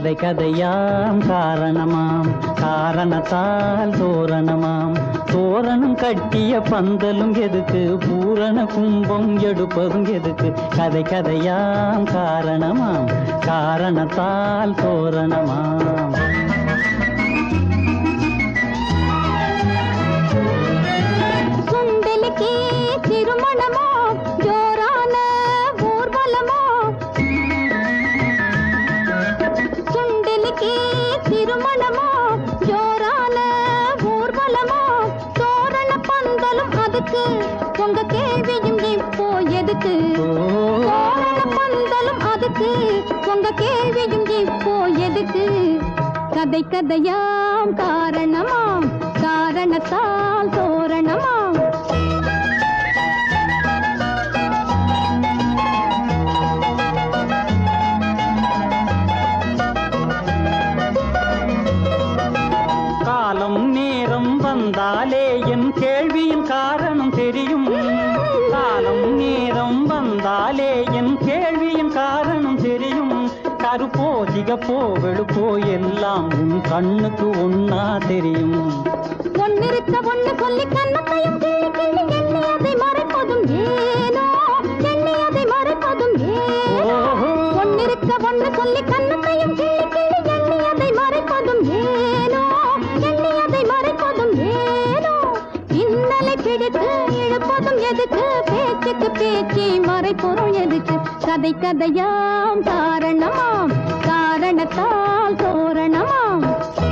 கதை கதையாம் காரணமாம் காரணத்தால் தோரணமாம் தோரணம் கட்டிய பந்தலும் எதுக்கு பூரண கும்பம் எடுப்பதும் எதுக்கு கதை கதையாம் காரணமாம் காரணத்தால் தோரணமாம் சுண்டலுக்கே திருமணமோ ஜோரான ஊர்வலமோ சுண்டலுக்கே திருமணமோ ஜோரான ஊர்வலமோ தோரண பந்தலும் அதுக்கு உங்க கேள்வியும் இப்போ எதுக்கு தோரண பந்தலும் அதுக்கு உங்க கேள்வியும் இப்போ எதுக்கு கதை கதையாம் காரணமாம் காரணத்தால் தோரணமாம் காலம் நேரம் வந்தாலே என் கேள்வியின் காரணம் தெரியும் காலம் நேரம் வந்தாலே என் கேள்வியின் காரணம் தெரியும் கருப்போ சிகப்போ வெளுப்போ எல்லாம் உன் கண்ணுக்கு ஒன்னா தெரியும் ஒன்னிருக்க ஒண்ணு சொல்லி கண்ணத்தையும் கிள்ளி கிள்ளி எண்ணி அதை மறைப்பதும் ஏனோ எண்ணி அதை மறைப்பதும் ஏனோ ஓஹோ. ஒன்னிருக்க ஒண்ணு சொல்லி கண்ணத்தையும் கிள்ளி கிள்ளி எண்ணி அதை மறைப்பதும் ஏனோ எண்ணி அதை மறைப்பதும் ஏனோ இன்னலை பிடித்து இழுப்பதும் எதுக்கு பேச்சுக்கு பேச்சு மறைப்பொருள் எதுக்கு கதை கதையாம் காரணமாம் காரணத்தால் தோரணமாம்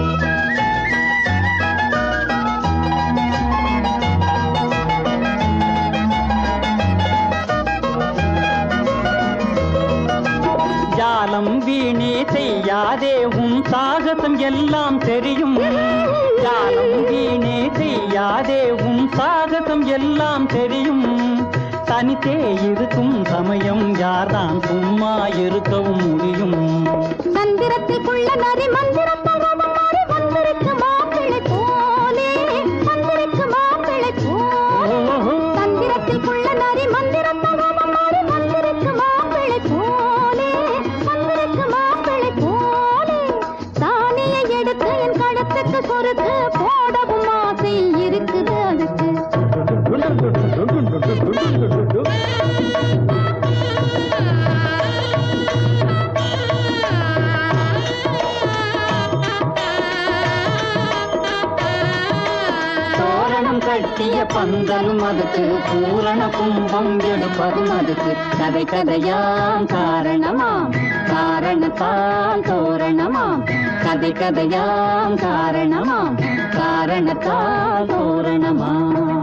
ஜாலம் வீணே செய்யாதே உன் சாகசம் எல்லாம் தெரியும் ஜாலம் வீணே செய்யாதே உன் சாகசம் எல்லாம் தெரியும் தனித்தே இருக்கும் சமயம் யார்தான் சும்மா இருக்கவும் முடியும் மந்திரத்திற்குள்ள நரி மந்திரத்தால் ரூபம் மாறி வந்திருக்கு மாப்பிள்ளை போலே வந்திருக்கு மாப்பிள்ளை போலே ஓஹோ. தந்திரத்திற்குள்ள நரி மந்திரத்தால் ரூபம் மாறி வந்திருக்கு மாப்பிள்ளை போலே வந்திருக்கு மாப்பிள்ளை போலே சாணியை எடுத்து என் கழுத்துக்கு சொருக்கு போடவும் ஆசை இருக்குது அதுக்கு தோரணம் கட்டிய பந்தலும் அதுக்கு பூரண கும்பம் எடுப்பதும் அதுக்கு கதை கதையாம் காரணமாம் காரணத்தால் தோரணமாம் கதை கதையாம் காரணமாம் காரணத்தால் தோரணமாம்